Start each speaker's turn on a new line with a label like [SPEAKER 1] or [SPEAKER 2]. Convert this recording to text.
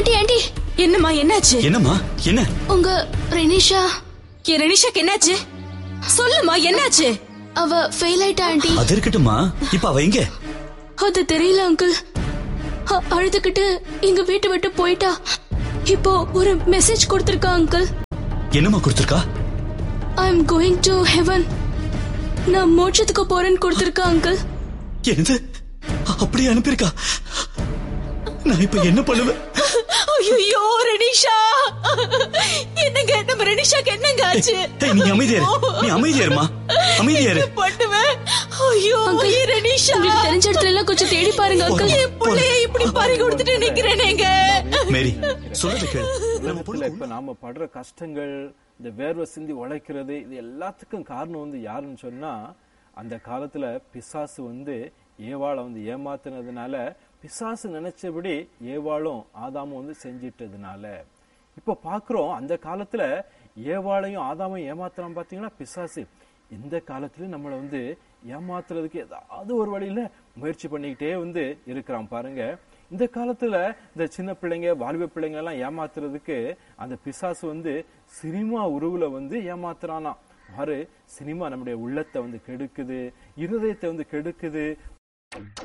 [SPEAKER 1] aunty aunty
[SPEAKER 2] என்னம்மா என்னாச்சு
[SPEAKER 3] என்னம்மா என்ன
[SPEAKER 1] உங்க ரெனிஷா
[SPEAKER 2] என் ரெனிஷாக்கு என்னாச்சு சொல்லுமா என்னாச்சு
[SPEAKER 1] அவ ஃபெயில் ஆயிட்டா ஆண்டி
[SPEAKER 3] அது இருக்கட்டும்மா இப்ப அவ எங்க
[SPEAKER 1] அது தெரியல அங்கிள் அ- அழுதுகிட்டு எங்க வீட்டை விட்டு போயிட்டா இப்போ ஒரு மெசேஜ் கொடுத்திருக்கா அங்கிள்
[SPEAKER 3] என்னம்மா கொடுத்துருக்கா
[SPEAKER 1] I am going to heaven நான் மோட்சத்துக்கு போறேன்னு கொடுத்திருக்கா அங்கிள்
[SPEAKER 3] என்னது அப்படியே அனுப்பியிருக்கா நான் இப்ப என்ன பண்ணுவேன்
[SPEAKER 2] ஐயோ ரெனிஷா என்னங்க நம்ம ரெனிஷாக்கு என்னங்க ஆச்சு
[SPEAKER 3] ஏய், நீ அமைதியா இரு நீ அமைதியா இருமா அமைதியா இரு
[SPEAKER 2] பண்ணுவேன் ஐயோ
[SPEAKER 1] Uncle,
[SPEAKER 2] என் ரெனிஷா
[SPEAKER 1] உங்களுக்கு தெரிஞ்ச இடத்துல எல்லாம் கொஞ்சம் தேடி பாருங்க அங்கிள்
[SPEAKER 2] என் பிள்ளைய இப்படி பறி கொடுத்துட்டு நிக்கிறேனேங்க
[SPEAKER 3] மேரி சொல்றது கேளு நம்ம
[SPEAKER 4] உலகத்துல
[SPEAKER 3] பொண்ணு
[SPEAKER 4] இப்ப நாம படுற கஷ்டங்கள் இந்த வேர்வை சிந்தி உழைக்கிறது இது எல்லாத்துக்கும் காரணம் வந்து யாருன்னு சொன்னா அந்த காலத்துல பிசாசு வந்து ஏவாளை வந்து ஏமாத்துனதுனால பிசாசு நினைச்சபடி ஏவாளும் ஆதாமும் வந்து செஞ்சிட்டதுனால இப்ப பாக்குறோம் அந்த காலத்துல ஏவாளையும் ஆதாமையும் ஏமாத்துறான் பாத்தீங்கன்னா பிசாசு இந்த காலத்துலயும் நம்மளை வந்து ஏமாத்துறதுக்கு ஏதாவது ஒரு வழியில முயற்சி பண்ணிக்கிட்டே வந்து இருக்கிறான் பாருங்க இந்த காலத்துல இந்த சின்ன பிள்ளைங்க வாலிப பிள்ளைங்க எல்லாம் ஏமாத்துறதுக்கு அந்த பிசாசு வந்து சினிமா உருவுல வந்து ஏமாத்துறானாம் பாரு சினிமா நம்முடைய உள்ளத்தை வந்து கெடுக்குது இருதயத்தை வந்து கெடுக்குது